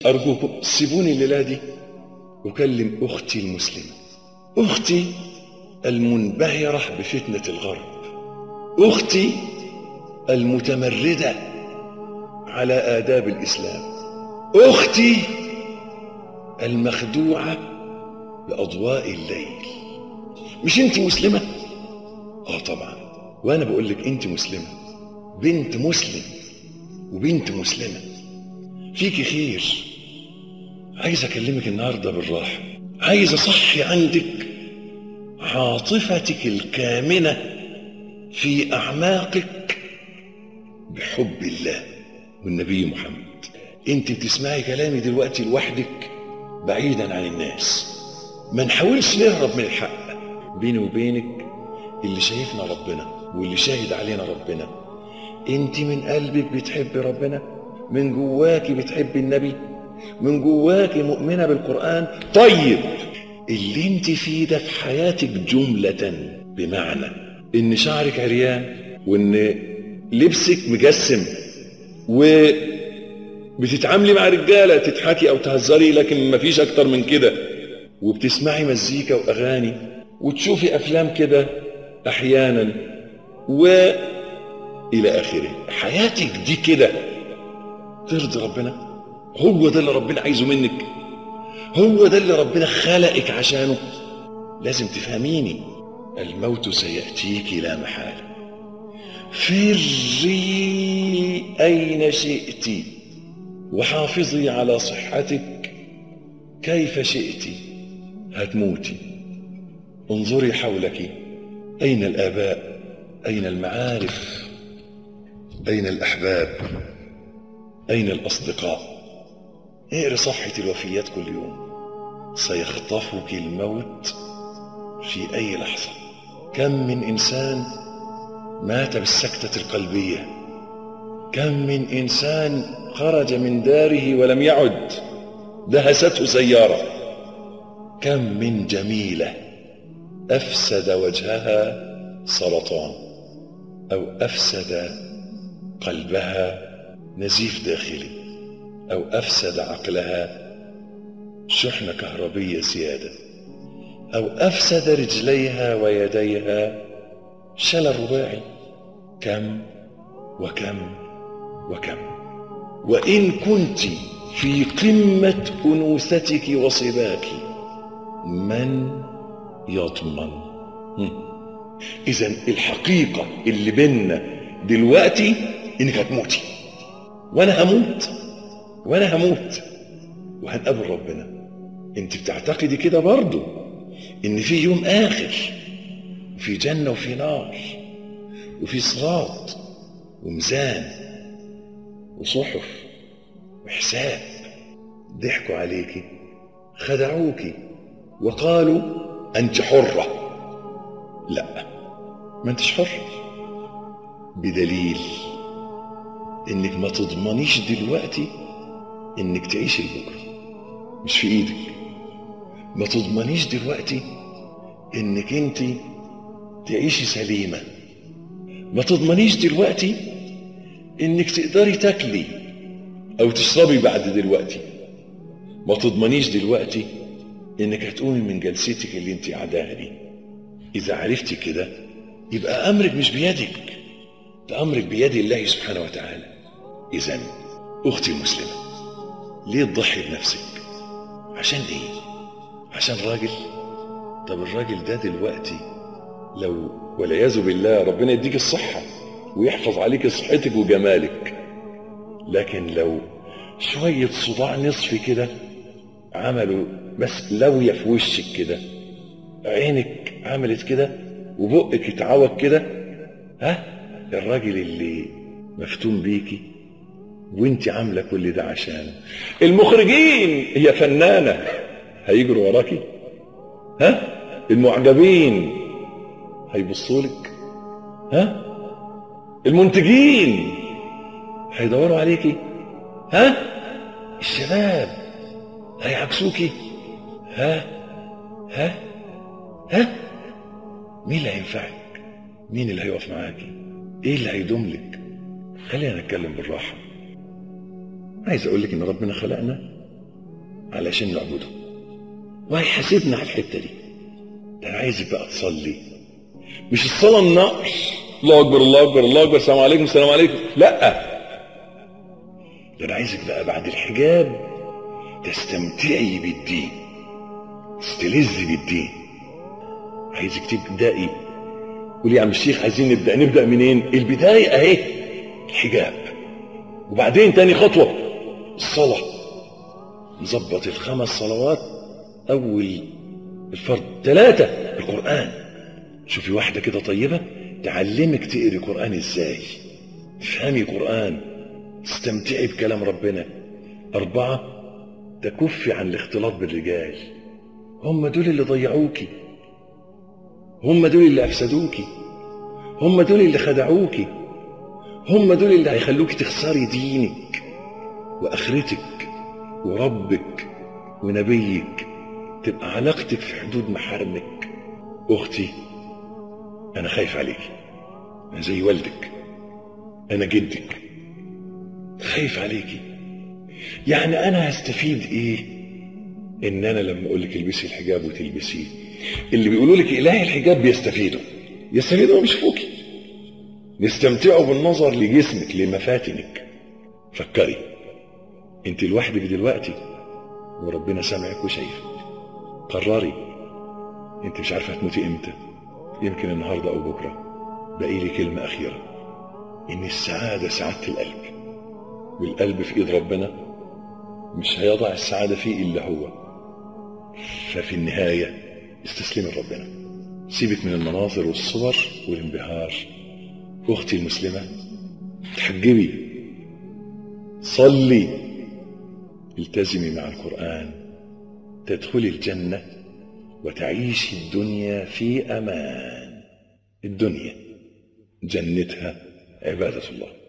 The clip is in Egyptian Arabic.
أرجوكم سيبوني الليلة دي أكلم أختي المسلمة أختي المنبهرة بفتنة الغرب أختي المتمردة على آداب الإسلام أختي المخدوعة بأضواء الليل مش أنت مسلمة؟ آه طبعا وأنا بقول لك أنت مسلمة بنت مسلم وبنت مسلمة فيكي خير عايز أكلمك النهاردة بالراحة عايز أصحي عندك عاطفتك الكامنة في أعماقك بحب الله والنبي محمد انت بتسمعي كلامي دلوقتي لوحدك بعيدا عن الناس ما نحاولش نهرب من الحق بيني وبينك اللي شايفنا ربنا واللي شاهد علينا ربنا انت من قلبك بتحبي ربنا من جواكي بتحبي النبي من جواكي مؤمنة بالقرآن طيب اللي انت فيه ده في حياتك جملة بمعنى ان شعرك عريان وان لبسك مجسم وبتتعاملي مع رجالة تضحكي او تهزري لكن مفيش اكتر من كده وبتسمعي مزيكا واغاني وتشوفي افلام كده احيانا و الى اخره حياتك دي كده ترضي ربنا هو ده اللي ربنا عايزه منك هو ده اللي ربنا خلقك عشانه لازم تفهميني الموت سيأتيك لا محالة فري أين شئت وحافظي على صحتك كيف شئت هتموتي انظري حولك أين الآباء أين المعارف أين الأحباب أين الأصدقاء اقري صحة الوفيات كل يوم سيخطفك الموت في أي لحظة كم من إنسان مات بالسكتة القلبية كم من إنسان خرج من داره ولم يعد دهسته سيارة كم من جميلة أفسد وجهها سرطان أو أفسد قلبها نزيف داخلي أو أفسد عقلها شحنة كهربية زيادة أو أفسد رجليها ويديها شلل رباعي كم وكم وكم وإن كنت في قمة أنوثتك وصباك من يضمن إذا الحقيقة اللي بينا دلوقتي إنك هتموتي وأنا هموت وأنا هموت وهنقابل ربنا أنت بتعتقدي كده برضو إن في يوم آخر وفي جنة وفي نار وفي صراط وميزان وصحف وحساب ضحكوا عليكي خدعوكي وقالوا أنت حرة لا ما انتش حرة بدليل انك ما تضمنيش دلوقتي انك تعيشي لبكره مش في ايدك ما تضمنيش دلوقتي انك انت تعيشي سليمة ما تضمنيش دلوقتي انك تقدري تاكلي او تشربي بعد دلوقتي ما تضمنيش دلوقتي انك هتقومي من جلستك اللي انت قاعداها دي اذا عرفتي كده يبقى امرك مش بيدك ده امرك بيد الله سبحانه وتعالى اذا اختي المسلمه ليه تضحي بنفسك عشان ايه عشان راجل طب الراجل ده دلوقتي لو والعياذ بالله ربنا يديك الصحة ويحفظ عليك صحتك وجمالك لكن لو شوية صداع نصفي كده عملوا بس لوية في وشك كده عينك عملت كده وبقك اتعوج كده ها الراجل اللي مفتون بيكي وانت عامله كل ده عشانه المخرجين هي فنانه هيجروا وراكي ها المعجبين هيبصوا لك ها المنتجين هيدوروا عليكي ها الشباب هيعكسوكي ها ها ها مين اللي هينفعك مين اللي هيقف معاكي ايه اللي هيدوم لك خلينا نتكلم بالراحه عايز اقول لك ان ربنا خلقنا علشان نعبده وهيحاسبنا على الحته دي ده انا عايزك بقى تصلي مش الصلاه النقش الله اكبر الله اكبر الله اكبر السلام عليكم السلام عليكم لا ده انا عايزك بقى بعد الحجاب تستمتعي بالدين تستلذي بالدين عايزك تبدأي قولي يا عم الشيخ عايزين نبدأ نبدأ منين البداية اهي الحجاب وبعدين تاني خطوة الصلاة نظبط الخمس صلوات أول الفرض ثلاثة القرآن شوفي واحدة كده طيبة تعلمك تقري قرآن ازاي تفهمي قرآن تستمتعي بكلام ربنا أربعة تكفي عن الاختلاط بالرجال هم دول اللي ضيعوكي هم دول اللي أفسدوكي هم دول اللي خدعوكي هم دول اللي هيخلوكي تخسري دينك وآخرتك وربك ونبيك تبقى علاقتك في حدود محارمك أختي أنا خايف عليكي أنا زي والدك أنا جدك خايف عليكي يعني أنا هستفيد إيه إن أنا لما أقول لك البسي الحجاب وتلبسيه اللي بيقولوا لك إله الحجاب بيستفيدوا يستفيدوا مش فوقي يستمتعوا بالنظر لجسمك لمفاتنك فكري انت لوحدك دلوقتي وربنا سامعك وشايفك قرري انت مش عارفه هتموتي امتى يمكن النهارده او بكره باقي لي كلمه اخيره ان السعاده سعاده القلب والقلب في ايد ربنا مش هيضع السعاده فيه الا هو ففي النهايه استسلمي لربنا سيبك من المناظر والصور والانبهار اختي المسلمه تحجبي صلي التزمي مع القران تدخلي الجنه وتعيشي الدنيا في امان الدنيا جنتها عباده الله